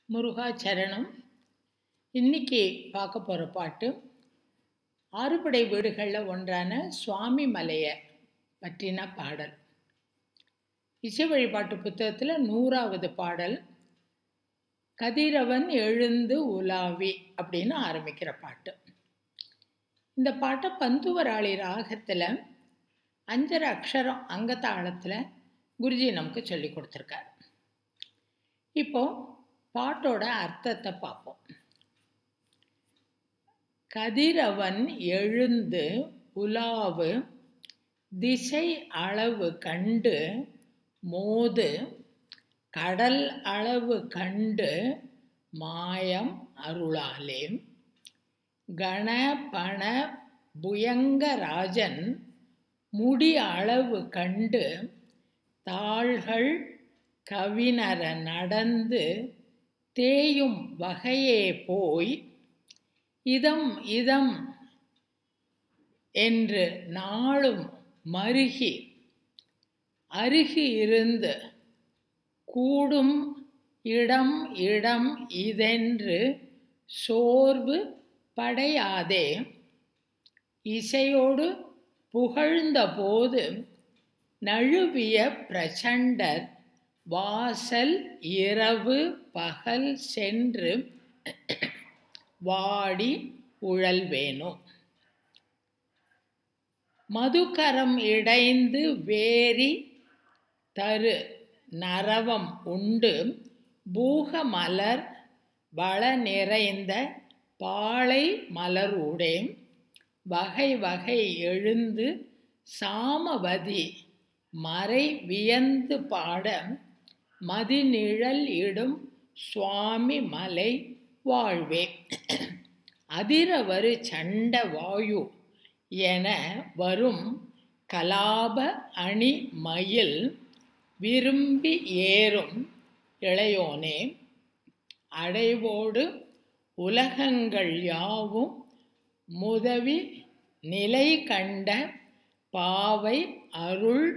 முருகாச்சரணம் இன்னைக்கு பார்க்க போகிற பாட்டு ஆறுபடை வீடுகளில் ஒன்றான சுவாமி மலையை பற்றின பாடல் இசை வழிபாட்டு புத்தகத்தில் நூறாவது பாடல் கதிரவன் எழுந்து உலாவி அப்படின்னு ஆரம்பிக்கிற பாட்டு இந்த பாட்டை பந்துவராளி ராகத்தில் அஞ்சரை அக்ஷரம் அங்கத்தாளத்தில் குருஜி நமக்கு சொல்லி கொடுத்துருக்காரு இப்போ பாட்டோட அர்த்தத்தை பார்ப்போம் கதிரவன் எழுந்து உலாவு திசை அளவு கண்டு மோது கடல் அளவு கண்டு மாயம் அருளாலே கண பண புயங்கராஜன் முடி அளவு கண்டு தாள்கள் கவினர நடந்து தேயும் வகையே போய் இதம் இதம் என்று நாளும் மருகி அருகி இருந்து கூடும் இடம் இடம் இதென்று சோர்வு படையாதே இசையோடு புகழ்ந்த போது நழுவிய பிரச்சண்டர் வாசல் இரவு பகல் சென்று வாடி உழல்வேணும் மதுக்கரம் இடைந்து வேரி தரு நரவம் உண்டு பூக மலர் வள நிறைந்த பாளை மலரூடே வகை வகை எழுந்து சாமவதி மறை வியந்து பாட மதிநிழல் இடும் சுவாமி மலை வாழ்வே அதிரவரு சண்ட வாயு என வரும் கலாப அணி மயில் விரும்பி ஏறும் இளையோனே அடைவோடு உலகங்கள் யாவும் முதவி நிலை கண்ட பாவை அருள்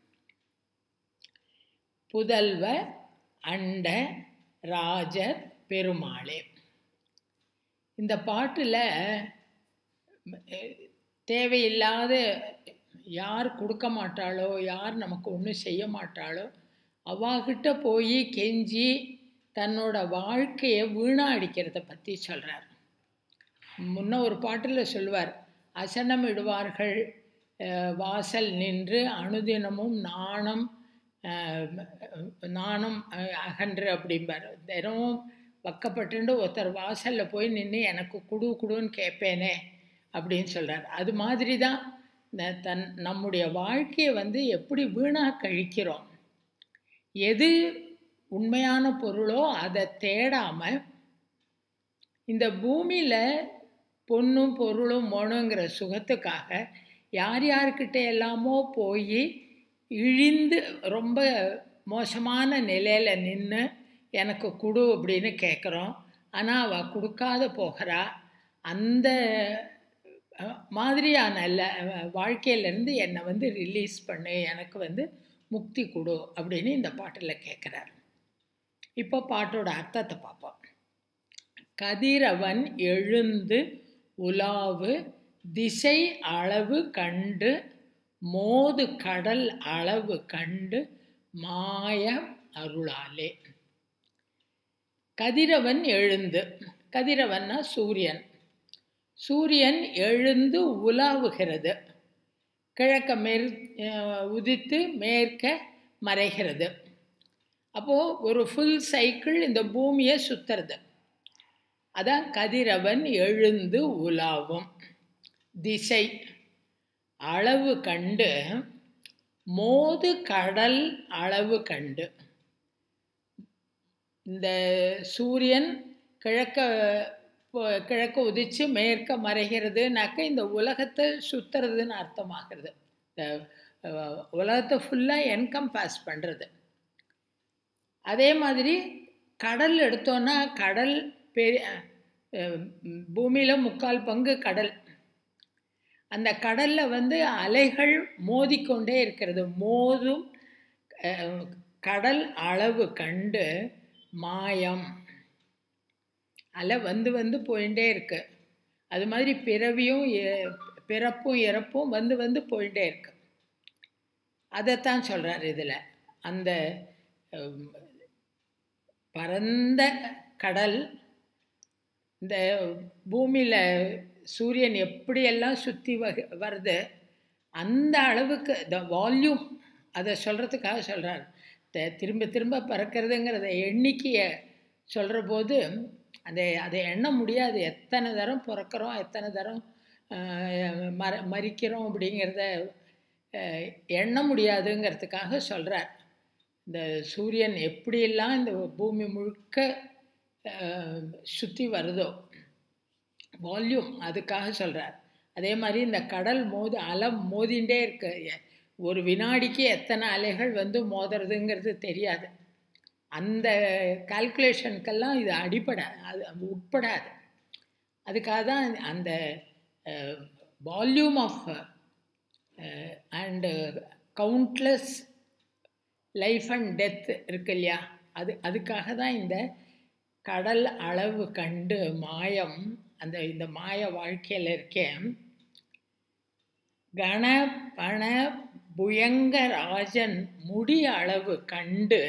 புதல்வ அண்ட ராஜர் பெருமாளே இந்த பாட்டில் தேவையில்லாத யார் கொடுக்க மாட்டாளோ யார் நமக்கு ஒன்றும் செய்ய மாட்டாளோ அவாகிட்ட போய் கெஞ்சி தன்னோட வாழ்க்கையை வீணாடிக்கிறத பற்றி சொல்கிறார் முன்ன ஒரு பாட்டில் சொல்லுவார் அசனம் இடுவார்கள் வாசல் நின்று அனுதினமும் நாணம் நாணம் அகன்று அப்படிம்பார் தினமும் பக்கப்பட்டு ஒருத்தர் வாசலில் போய் நின்று எனக்கு குடு குடுன்னு கேட்பேனே அப்படின்னு சொல்கிறார் அது மாதிரி தான் தன் நம்முடைய வாழ்க்கையை வந்து எப்படி வீணாக கழிக்கிறோம் எது உண்மையான பொருளோ அதை தேடாமல் இந்த பூமியில் பொண்ணும் பொருளும் மோனுங்கிற சுகத்துக்காக யார் யார்கிட்ட எல்லாமோ போய் இழிந்து ரொம்ப மோசமான நிலையில் நின்று எனக்கு கொடு அப்படின்னு கேட்குறோம் ஆனால் அவள் கொடுக்காத போகிறா அந்த மாதிரியான வாழ்க்கையிலேருந்து என்னை வந்து ரிலீஸ் பண்ணு எனக்கு வந்து முக்தி கொடு அப்படின்னு இந்த பாட்டில் கேட்குறார் இப்போ பாட்டோட அர்த்தத்தை பார்ப்போம் கதிரவன் எழுந்து உலாவு திசை அளவு கண்டு மோது கடல் அளவு கண்டு மாய அருளாலே கதிரவன் எழுந்து கதிரவன்னா சூரியன் சூரியன் எழுந்து உலாவுகிறது கிழக்க மேற் உதித்து மேற்க மறைகிறது அப்போது ஒரு ஃபுல் சைக்கிள் இந்த பூமியை சுற்றுறது அதான் கதிரவன் எழுந்து உலாவும் திசை அளவு கண்டு மோது கடல் அளவு கண்டு இந்த சூரியன் கிழக்க கிழக்க உதிச்சு மேற்க மறைகிறதுனாக்க இந்த உலகத்தை சுற்றுறதுன்னு அர்த்தமாகிறது இந்த உலகத்தை ஃபுல்லாக என்கம்பாஸ் பண்ணுறது அதே மாதிரி கடல் எடுத்தோன்னா கடல் பெரிய பூமியில் முக்கால் பங்கு கடல் அந்த கடலில் வந்து அலைகள் மோதிக்கொண்டே இருக்கிறது மோதும் கடல் அளவு கண்டு மாயம் அலை வந்து வந்து போயிட்டே இருக்கு அது மாதிரி பிறவியும் இ- பிறப்பும் இறப்பும் வந்து வந்து போயிட்டே இருக்கு அதைத்தான் சொல்கிறார் இதில் அந்த ஹம், பரந்த கடல் இந்த பூமியில் சூரியன் எப்படியெல்லாம் சுற்றி வ வருது அந்த அளவுக்கு த வால்யூம் அதை சொல்கிறதுக்காக சொல்கிறார் திரும்ப திரும்ப பறக்கிறதுங்கிறத எண்ணிக்கையை சொல்கிற போது அதை அதை எண்ண முடியாது எத்தனை தரம் பிறக்கிறோம் எத்தனை தரம் ஆஹ், மர மறிக்கிறோம் அப்படிங்கிறத ஆஹ், எண்ண முடியாதுங்கிறதுக்காக சொல்கிறார் இந்த சூரியன் எப்படியெல்லாம் இந்த பூமி முழுக்க சுற்றி வருதோ வால்யூம் அதுக்காக சொல்கிறார் அதே மாதிரி இந்த கடல் மோது அலை மோதிண்டே இருக்கு எ- ஒரு வினாடிக்கு எத்தனை அலைகள் வந்து மோதுறதுங்கிறது தெரியாது அந்த கால்குலேஷனுக்கெல்லாம் இது அடிப்படை அது உட்படாது அதுக்காக தான் அந்த volume of and countless life and death இருக்கு இல்லையா அது அதுக்காக தான் இந்த கடல் அளவு கண்டு மாயம் அந்த இந்த மாய வாழ்க்கையில் இருக்கேன் கண பண புயங்க ராஜன் முடி அளவு கண்டு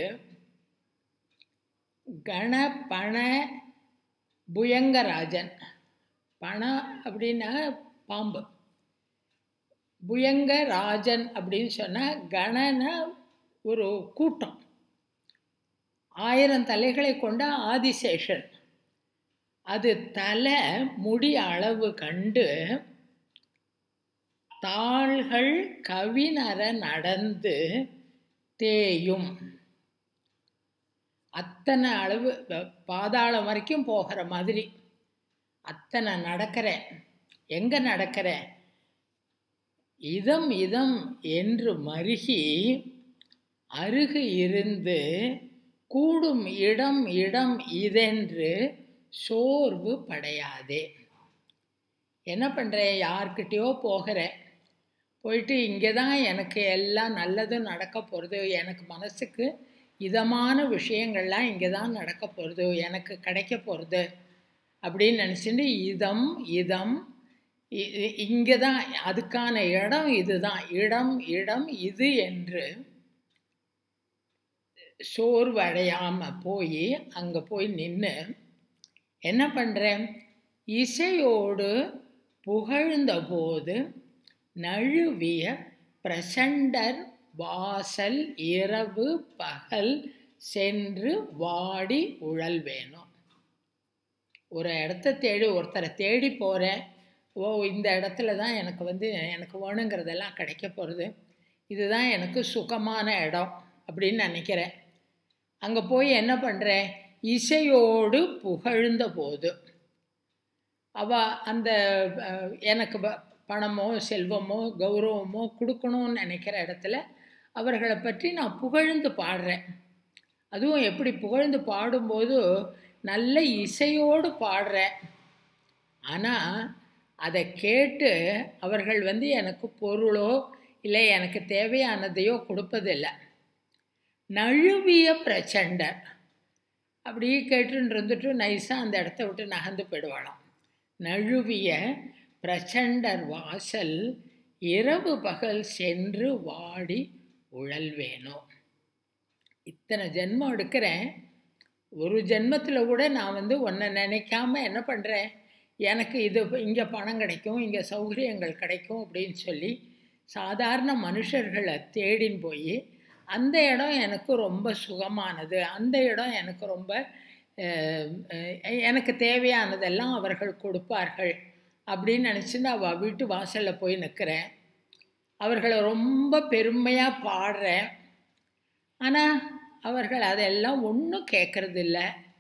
கண பண புயங்கராஜன் பணம் அப்படின்னா பாம்பு புயங்க ராஜன் அப்படின்னு சொன்னால் கணன ஒரு கூட்டம் ஆயிரம் தலைகளை கொண்ட ஆதிசேஷன் அது தலை முடி அளவு கண்டு தாள்கள் கவினர நடந்து தேயும் அத்தனை அளவு ப- பாதாளம் வரைக்கும் போகிற மாதிரி அத்தனை நடக்கிறேன் எங்கே நடக்கிறேன் இதம் இதம் என்று மருகி அருகு இருந்து கூடும் இடம் இடம் இதென்று சோர்வு படையாதே என்ன பண்ணுறேன் யார்கிட்டயோ போகிறேன் போயிட்டு இங்கே தான் எனக்கு எல்லாம் நல்லதும் நடக்க போகிறது எனக்கு மனசுக்கு இதமான விஷயங்கள்லாம் இங்கே தான் நடக்க போகிறது எனக்கு கிடைக்க போகிறது அப்படின்னு நினச்சிட்டு இதம் இதம் இங்கே தான் அதுக்கான இடம் இதுதான் இடம் இடம் இது என்று சோர்வடையாமல் போய் அங்கே போய் நின்று என்ன பண்ணுறேன் இசையோடு புகழ்ந்தபோது நழுவிய பிரசண்டர் வாசல் இரவு பகல் சென்று வாடி உழல்வேணும் ஒரு இடத்த தேடி ஒருத்தரை தேடி போகிறேன் ஓ இந்த இடத்துல தான் எனக்கு வந்து எனக்கு வேணுங்கிறதெல்லாம் கிடைக்க போகிறது இதுதான் எனக்கு சுகமான இடம் அப்படின்னு நினைக்கிறேன் அங்கே போய் என்ன பண்ணுறேன் இசையோடு புகழ்ந்த போது அவ அந்த அஹ், எனக்கு ப- பணமோ செல்வமோ கௌரவமோ கொடுக்கணும்னு நினைக்கிற இடத்துல அவர்களை பற்றி நான் புகழ்ந்து பாடுறேன் அதுவும் எப்படி புகழ்ந்து பாடும்போது நல்ல இசையோடு பாடுறேன் ஆனால் அதை கேட்டு அவர்கள் வந்து எனக்கு பொருளோ இல்லை எனக்கு தேவையானதையோ கொடுப்பதில்லை நழுவிய பிரச்சண்டர் அப்படியே கேட்டுன்னு இருந்துட்டு நைஸாக அந்த இடத்த விட்டு நகர்ந்து போயிடுவாளாம் நழுவிய பிரச்சண்டர் வாசல் இரவு பகல் சென்று வாடி உழல்வேனோ இத்தனை ஜென்மம் எடுக்கிறேன் ஒரு ஜென்மத்தில் கூட நான் வந்து உன்னை நினைக்காம என்ன பண்ணுறேன் எனக்கு இது இங்கே பணம் கிடைக்கும் இங்கே சௌகரியங்கள் கிடைக்கும் அப்படின்னு சொல்லி சாதாரண மனுஷர்களை தேடின்னு போய் அந்த இடம் எனக்கு ரொம்ப சுகமானது அந்த இடம் எனக்கு ரொம்ப அஹ், அஹ், எனக்கு தேவையானதெல்லாம் அவர்கள் கொடுப்பார்கள் அப்படின்னு நினச்சிட்டு அவள் வீட்டு வாசலில் போய் நிற்கிறேன் அவர்களை ரொம்ப பெருமையாக பாடுறேன் ஆனால் அவர்கள் அதெல்லாம் ஒன்றும் கேட்கறதில்ல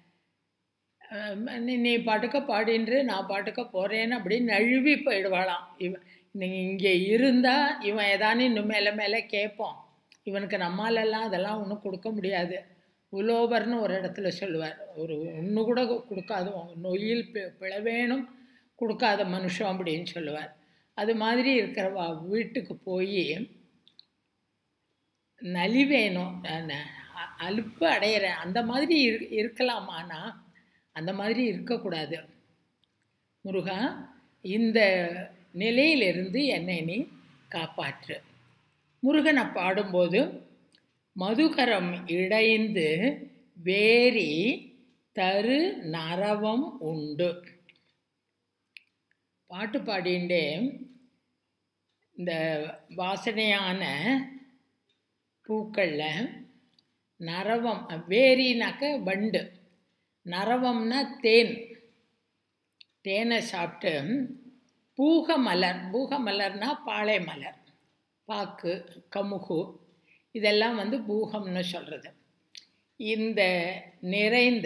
நீ நீ பாட்டுக்க பாடின்று நான் பாட்டுக்க போகிறேன்னு அப்படின்னு நழுவி போயிடுவாளாம் இவன் நீங்கள் இங்கே இருந்தால் இவன் ஏதானு இன்னும் மேலே மேலே கேட்போம் இவனுக்கு நம்மாலெல்லாம் அதெல்லாம் ஒன்றும் கொடுக்க முடியாது உலோபர்னு ஒரு இடத்துல சொல்லுவார் ஒரு ஒன்று கூட கொடுக்காத நொய்யில் பி பிளவேணும் கொடுக்காத மனுஷன் அப்படின்னு சொல்லுவார் அது மாதிரி இருக்கிறவா வீட்டுக்கு போய் நலிவேணும் அ- அலுப்பு அடையிறேன் அந்த மாதிரி இரு இருக்கலாமானா அந்த மாதிரி இருக்கக்கூடாது முருகா இந்த நிலையிலிருந்து என்னை நீ காப்பாற்று முருகனை பாடும்போது மதுகரம் இடைந்து வேரி தரு நரவம் உண்டு பாட்டு பாடிண்டே இந்த வாசனையான பூக்களில் நரவம் வேரினாக்க வண்டு நரவம்னா தேன் தேனை சாப்பிட்டு பூக மலர் பூக மலர்னா பாலை மலர் பாக்கு கமுகு இதெல்லாம் வந்து பூகம்னு சொல்கிறது இந்த நிறைந்த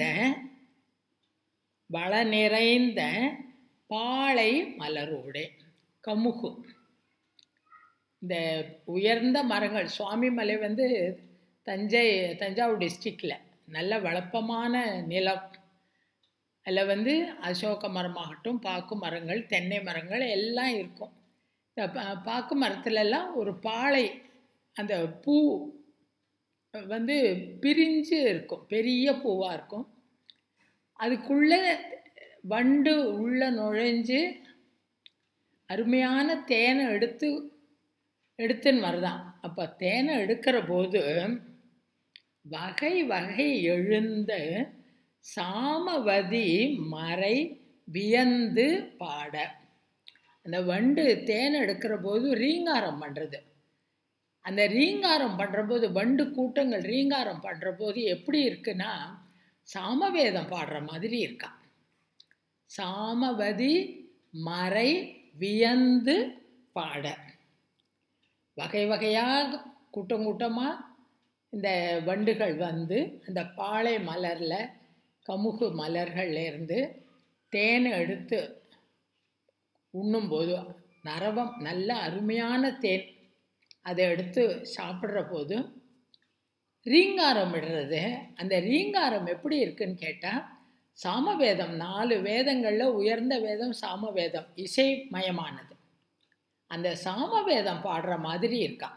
வள நிறைந்த பாலை மலரோடு கமுகு இந்த உயர்ந்த மரங்கள் சுவாமி மலை வந்து தஞ்சை தஞ்சாவூர் டிஸ்ட்ரிக்டில் நல்ல வளப்பமான நிலம் அதில் வந்து அசோக மரமாகட்டும் பாக்கு மரங்கள் தென்னை மரங்கள் எல்லாம் இருக்கும் இந்த பா- பாக்கு மரத்துலலாம் ஒரு பாலை அந்த பூ வந்து பிரிஞ்சு இருக்கும் பெரிய பூவாக இருக்கும் அதுக்குள்ளே வண்டு உள்ள நுழைஞ்சு அருமையான தேனை எடுத்து எடுத்துன்னு வருதான் அப்போ தேனை எடுக்கிற போது வகை வகை எழுந்த சாமவதி மறை வியந்து பாட அந்த வண்டு தேனை எடுக்கிற போது ரீங்காரம் பண்ணுறது அந்த ரீங்காரம் பண்ணுற போது வண்டு கூட்டங்கள் ரீங்காரம் பண்ணுற போது எப்படி இருக்குன்னா சாமவேதம் பாடுற மாதிரி இருக்கா சாமவதி மறை வியந்து பாட வகை வகையாக கூட்டம் கூட்டமாக இந்த வண்டுகள் வந்து அந்த பாலை மலரில் கமுகு மலர்கள்லேருந்து தேனை எடுத்து உண்ணும்போது நரவம் நல்ல அருமையான தேன் அதை எடுத்து சாப்பிட்ற போது ரீங்காரம் விடுறது அந்த ரீங்காரம் எப்படி இருக்குன்னு கேட்டால் சாமவேதம் நாலு வேதங்களில் உயர்ந்த வேதம் சாமவேதம் இசைமயமானது அந்த சாமவேதம் பாடுற மாதிரி இருக்கா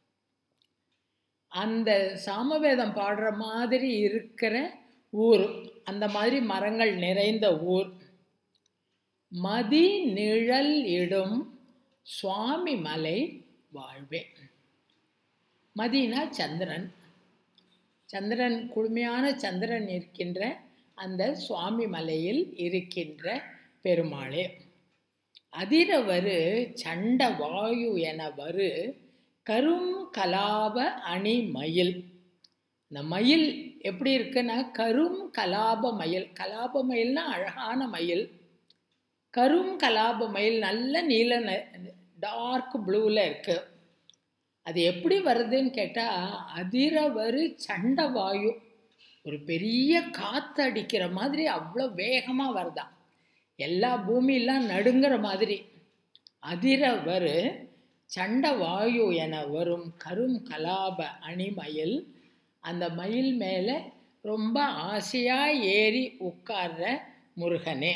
அந்த சாமவேதம் பாடுற மாதிரி இருக்கிற ஊர் அந்த மாதிரி மரங்கள் நிறைந்த ஊர் மதி நிழல் இடும் சுவாமி மலை வாழ்வே மதினா சந்திரன் சந்திரன் குளுமையான சந்திரன் இருக்கின்ற அந்த சுவாமி மலையில் இருக்கின்ற பெருமாளே அதிரவரு சண்ட வாயு என வரு கரும் கலாப அணி மயில் இந்த மயில் எப்படி இருக்குன்னா கரும் கலாப மயில் கலாப மயில்னா அழகான மயில் கரும் கலாப மயில் நல்ல நீல டார்க் ப்ளூவில் இருக்கு அது எப்படி வருதுன்னு கேட்டால் அதிரவரு சண்ட வாயு ஒரு பெரிய காற்று அடிக்கிற மாதிரி அவ்வளோ வேகமாக வருதாம் எல்லா பூமியெல்லாம் நடுங்கிற மாதிரி அதிரவரு சண்ட வாயு என வரும் கரும் கலாப அணிமயில் அந்த மயில் மேலே ரொம்ப ஆசையாக ஏறி உட்கார்ற முருகனே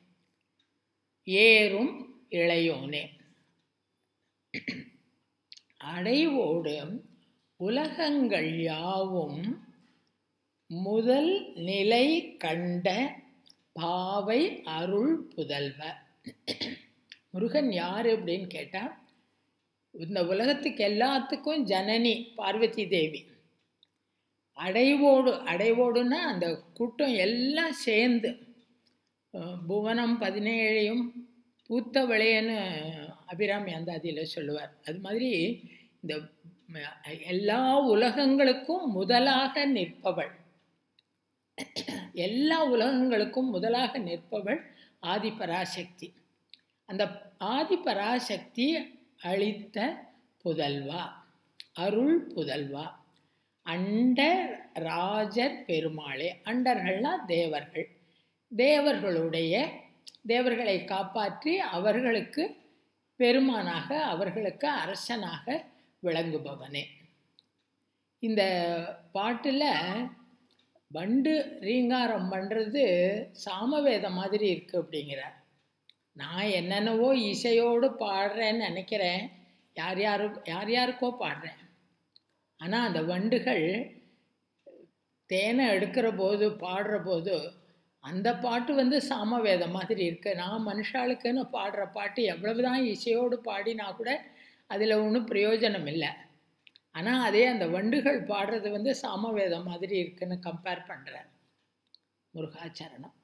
ஏறும் இளையோனே அடைவோடு உலகங்கள் யாவும் முதல் நிலை கண்ட பாவை அருள் புதல்வ முருகன் யார் அப்படின்னு கேட்டால் இந்த உலகத்துக்கு எல்லாத்துக்கும் ஜனனி பார்வதி தேவி அடைவோடு அடைவோடுன்னா அந்த கூட்டம் எல்லாம் சேர்ந்து அஹ், புவனம் பதினேழையும் பூத்தவளையன்னு அபிராமி அந்த அதில் சொல்லுவார் அது மாதிரி இந்த ம- எல்லா உலகங்களுக்கும் முதலாக நிற்பவள் எல்லா உலகங்களுக்கும் முதலாக நிற்பவள் ஆதிபராசக்தி அந்த ஆதிபராசக்தி அளித்த புதல்வா அருள் புதல்வா அண்ட ராஜர் பெருமாளே அண்டர்கள்னா தேவர்கள் தேவர்களுடைய தேவர்களை காப்பாற்றி அவர்களுக்கு பெருமானாக அவர்களுக்கு அரசனாக விளங்குபவனே இந்த பாட்டில் வண்டு ரீங்காரம் பண்ணுறது சாமவேதம் மாதிரி இருக்குது அப்படிங்கிறார் நான் என்னென்னவோ இசையோடு பாடுறேன்னு நினைக்கிறேன் யார் யாரு யார் யாருக்கோ பாடுறேன் ஆனால் அந்த வண்டுகள் தேனை எடுக்கிற போது பாடுற போது அந்த பாட்டு வந்து சாமவேதம் மாதிரி இருக்கு நான் மனுஷாளுக்குன்னு பாடுற பாட்டு எவ்வளவுதான் இசையோடு பாடினா கூட அதில் ஒன்றும் பிரயோஜனம் இல்லை ஆனால் அதே அந்த வண்டுகள் பாடுறது வந்து சாமவேதம் மாதிரி இருக்குன்னு கம்பேர் பண்ணுறேன் முருகாச்சரணம்